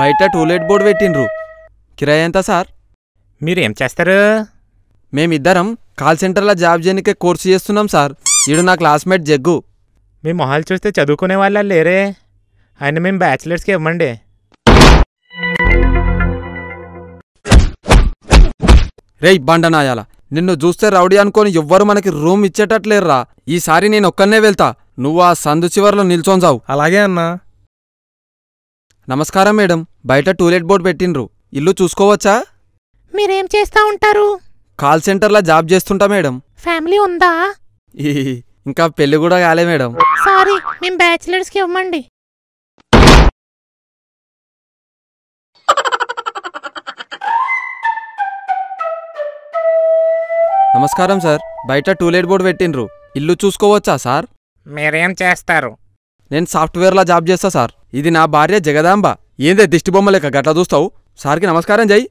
బయట to let board పెట్టిండ్రు కిరాయి ఎంత సార్ మీరేం చేస్తారు మేమిద్దరం కాల్ సెంటర్లో జాబ్ చేయనికే కోర్సు చేస్తున్నాం సార్ ఈడు నా క్లాస్మేట్ జగ్గు మీ మొహాలు చూస్తే చదువుకునే వాళ్ళ లేరే ఆయన మేము బ్యాచిలర్స్కి ఇవ్వండి రేయ్ బండనాయాల నిన్ను చూస్తే రౌడీ అనుకొని ఎవ్వరు మనకి రూమ్ ఇచ్చేటట్లేర్రా ఈసారి నేను ఒక్కనే వెళ్తా నువ్వు ఆ సందు చివర్లో నిల్చోంజావు అలాగే అన్నా నమస్కారం మేడం బయట టూలెట్ బోర్డు పెట్టిండ్రు ఇల్లు చూసుకోవచ్చా మీరేం చేస్తా ఉంటారు కాల్ సెంటర్లో జాబ్ చేస్తుంటా మేడం ఫ్యామిలీ ఉందా ఈ ఇంకా పెళ్లి కూడా కాలే మేడం సారీ మేము బ్యాచిలర్స్కి ఇవ్వమండి నమస్కారం సార్ బయట టూలెట్ బోర్డు పెట్టిండ్రు ఇల్లు చూసుకోవచ్చా సార్ మీరేం చేస్తారు నేను సాఫ్ట్వేర్లో జాబ్ చేస్తా సార్ ఇది నా భార్య జగదాంబ ఏందే దిష్టి బొమ్మ లెక్క గట్లా చూస్తావు సార్కి నమస్కారం జై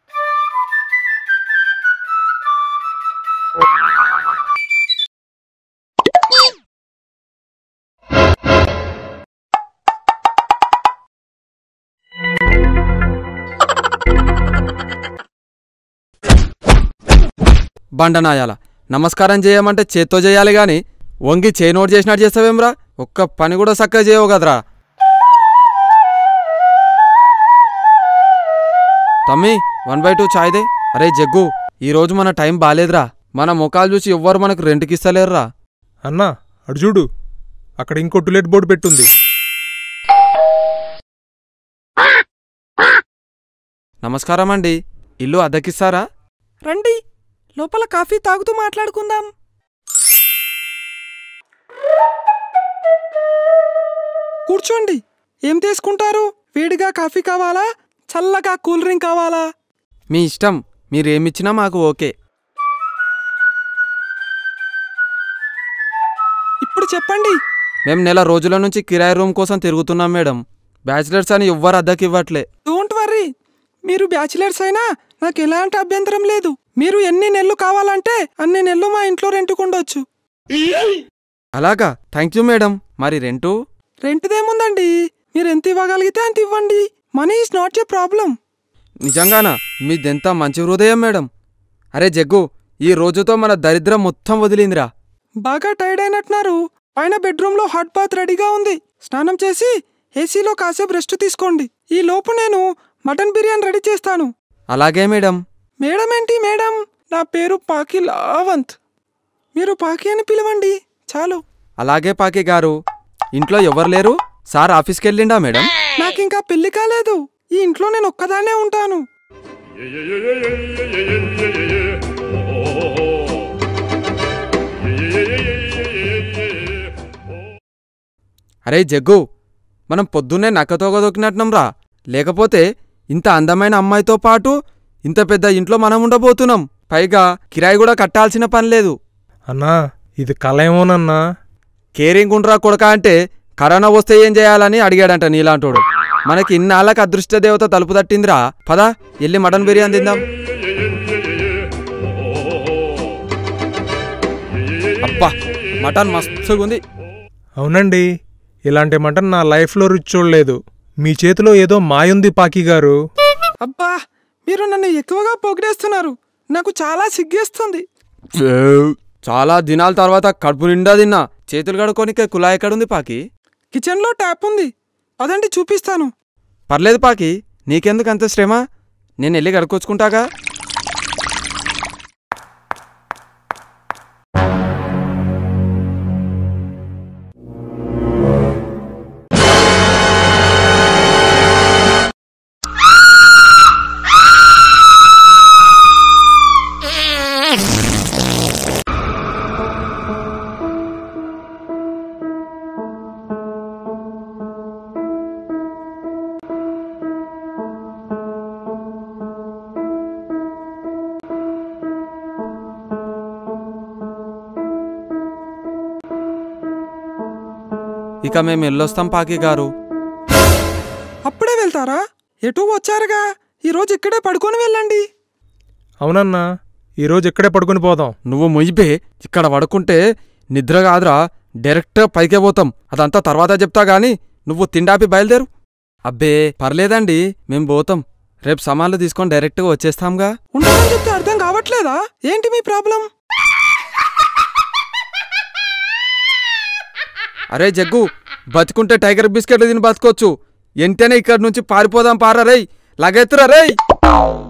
బండనాయాల నమస్కారం చేయమంటే చేత్తో చేయాలి గాని వంగి చేనోటు చేసినట్టు చేస్తావేమ్రా ఒక్క పని కూడా చక్కగా చేయవు కదరా తమ్మి వన్ బై టూ చాయ్దే అరే జగ్గు ఈరోజు మన టైం బాలేదురా మన ముఖాలు చూసి ఎవ్వరు మనకు రెంట్కిస్తలేరురా అన్నా అటు చూడు అక్కడ ఇంకో టులెట్ బోర్డు పెట్టుంది నమస్కారం అండి ఇల్లు అద్దెకిస్తారా రండి లోపల కాఫీ తాగుతూ మాట్లాడుకుందాం కూర్చోండి ఏం తీసుకుంటారు వేడిగా కాఫీ కావాలా చల్లగా కూల్ డ్రింక్ కావాలా మీ ఇష్టం మీరేమిచ్చినా మాకు ఓకే ఇప్పుడు చెప్పండి మేం నెల రోజుల నుంచి కిరాయి రూమ్ కోసం తిరుగుతున్నాం మేడం బ్యాచిలర్స్ అని ఎవ్వరు అద్దెకివ్వట్లే డోంట్ వర్రీ మీరు బ్యాచిలర్స్ అయినా నాకు ఎలాంటి అభ్యంతరం లేదు మీరు ఎన్ని నెలలు కావాలంటే అన్ని నెలలు మా ఇంట్లో రెంట్కుండొచ్చు అలాగా థ్యాంక్ యూ మేడం మరి రెంటు రెంట్దేముందండి మీరు ఎంత ఇవ్వగలిగితే అంత ఇవ్వండి money is not a problem నిజంగానా మీదెంత మంచి హృదయం మేడం అరే జగ్గు ఈ రోజుతో మన దరిద్రం మొత్తం వదిలిందిరా బాగా టైర్డ్ అయినట్టున్నారు పైన బెడ్రూమ్లో హాట్ బాత్ రెడీగా ఉంది స్నానం చేసి ఏసీలో కాసేపు రెస్ట్ తీసుకోండి ఈ లోపు నేను మటన్ బిర్యానీ రెడీ చేస్తాను అలాగే మేడం మేడం ఏంటి మేడం నా పేరు పాకి లావంత్ మీరు పాకి అని పిలవండి చాలు అలాగే పాకి గారు ఇంట్లో ఎవరు లేరు సార్ ఆఫీస్కి వెళ్ళిండా మేడం నాకింకా పెళ్లి కాలేదు ఈ ఇంట్లో నేను ఒక్కదాన్నే ఉంటాను అరే జగ్గు మనం పొద్దున్నే నక్కతోక దొక్కినట్టున్నాం రా లేకపోతే ఇంత అందమైన అమ్మాయితో పాటు ఇంత పెద్ద ఇంట్లో మనం ఉండబోతున్నాం పైగా కిరాయి కూడా కట్టాల్సిన పని లేదు అన్నా ఇది కళ ఏమోనన్నా కేరింగ్ ఉండ్రా కొడక అంటే కరోనా వస్తే ఏం చేయాలని అడిగాడంట నీలాంటోడు మనకి ఇన్నాళ్ళకి అదృష్ట దేవత తలుపు తట్టిందిరా పదా ఎల్లి మటన్ బిర్యానీ తిందాం అబ్బా మటన్ మస్తుగుంది అవునండి ఇలాంటి మటన్ నా లైఫ్లో రుచి చూడలేదు మీ చేతిలో ఏదో మాయుంది పాకి గారు అబ్బా మీరు నన్ను ఎక్కువగా పొగిడేస్తున్నారు నాకు చాలా సిగ్గేస్తుంది చాలా దినాల తర్వాత కడుపు నిండా తిన్నా చేతులు కడుక్కోనికే కుళాయి ఎక్కడుంది పాకి కిచెన్లో ట్యాప్ ఉంది పదండి చూపిస్తాను పర్లేదు పాకి నీకెందుకు అంత శ్రమ నేను వెళ్ళి కడుక్కొచ్చుకుంటాగా ఇక మేము వెళ్ళొస్తాం పాకి గారు అప్పుడే వెళ్తారా ఎటు వచ్చారుగా ఈరోజు ఇక్కడే పడుకొని వెళ్ళండి అవునన్నా ఈరోజు ఇక్కడే పడుకొని పోదాం నువ్వు మొయ్యిపే ఇక్కడ పడుకుంటే నిద్ర కాదురా డైరెక్ట్ పైకే పోతాం అదంతా తర్వాత చెప్తా గాని నువ్వు తిండాపి బయలుదేరు అబ్బే పర్లేదండి మేం పోతాం రేపు సామాన్లు తీసుకొని డైరెక్ట్గా వచ్చేస్తాంగా ఉండదని చెప్తే అర్థం కావట్లేదా ఏంటి మీ ప్రాబ్లం అరే జగ్గు బతుకుంటే టైగర్ బిస్కెట్లు తిని బతుకోవచ్చు ఎంటనే ఇక్కడి నుంచి పారిపోదాం పారా రేయ్ లగెత్తురా రేయ్